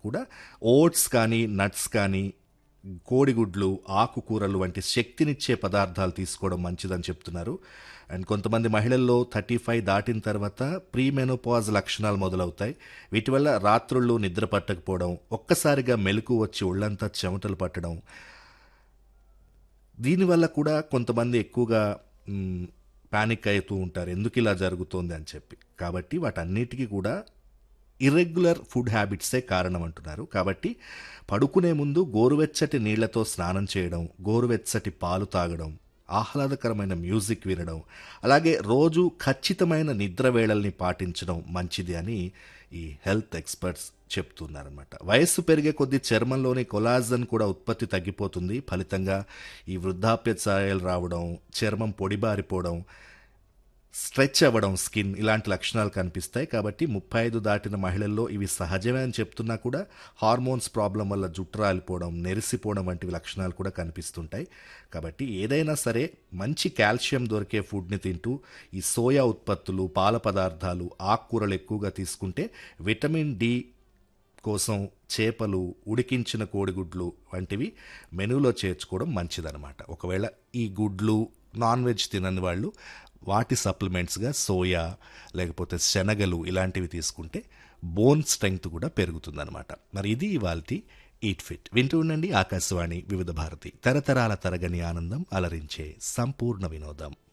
కూడా ఓట్స్ కానీ నట్స్ కానీ కోడిగుడ్లు ఆకుకూరలు వంటి శక్తినిచ్చే పదార్థాలు తీసుకోవడం మంచిదని చెప్తున్నారు అండ్ కొంతమంది మహిళల్లో థర్టీ ఫైవ్ దాటిన తర్వాత ప్రీ మెనోపాజ్ లక్షణాలు మొదలవుతాయి వీటి వల్ల రాత్రుళ్ళు నిద్ర పట్టకపోవడం ఒక్కసారిగా మెలకు వచ్చి ఒళ్ళంతా చెమటలు పట్టడం దీనివల్ల కూడా కొంతమంది ఎక్కువగా మ్, పానిక్ అవుతూ ఉంటారు ఎందుకు ఇలా జరుగుతోంది అని చెప్పి కాబట్టి వాటన్నిటికీ కూడా ఇర్రెగ్యులర్ ఫుడ్ హ్యాబిట్సే కారణం అంటున్నారు కాబట్టి పడుకునే ముందు గోరువెచ్చటి నీళ్లతో స్నానం చేయడం గోరువెచ్చటి పాలు తాగడం ఆహ్లాదకరమైన మ్యూజిక్ వినడం అలాగే రోజు ఖచ్చితమైన నిద్ర వేళల్ని పాటించడం మంచిది అని ఈ హెల్త్ ఎక్స్పర్ట్స్ చెప్తున్నారన్నమాట వయస్సు పెరిగే కొద్దీ చర్మంలోని కొలాజన్ కూడా ఉత్పత్తి తగ్గిపోతుంది ఫలితంగా ఈ వృద్ధాప్య ఛాయలు రావడం చర్మం పొడిబారిపోవడం స్ట్రెచ్ అవ్వడం స్కిన్ ఇలాంటి లక్షణాలు కనిపిస్తాయి కాబట్టి ముప్పై ఐదు దాటిన మహిళల్లో ఇవి సహజమే అని చెప్తున్నా కూడా హార్మోన్స్ ప్రాబ్లం వల్ల జుట్టు రాలిపోవడం నెరిసిపోవడం వంటివి లక్షణాలు కూడా కనిపిస్తుంటాయి కాబట్టి ఏదైనా సరే మంచి కాల్షియం దొరికే ఫుడ్ని తింటూ ఈ సోయా ఉత్పత్తులు పాల పదార్థాలు ఆకుకూరలు ఎక్కువగా తీసుకుంటే విటమిన్ డి కోసం చేపలు ఉడికించిన కోడిగుడ్లు వంటివి మెనూలో చేర్చుకోవడం మంచిదన్నమాట ఒకవేళ ఈ గుడ్లు నాన్ వెజ్ తినని వాళ్ళు వాటి సప్లిమెంట్స్గా సోయా లేకపోతే శనగలు ఇలాంటివి తీసుకుంటే బోన్ స్ట్రెంగ్త్ కూడా పెరుగుతుందన్నమాట మరి ఇది ఇవాళ ఈట్ ఫిట్ వింటూ ఉండండి ఆకాశవాణి వివిధ భారతి తరతరాల తరగని ఆనందం అలరించే సంపూర్ణ వినోదం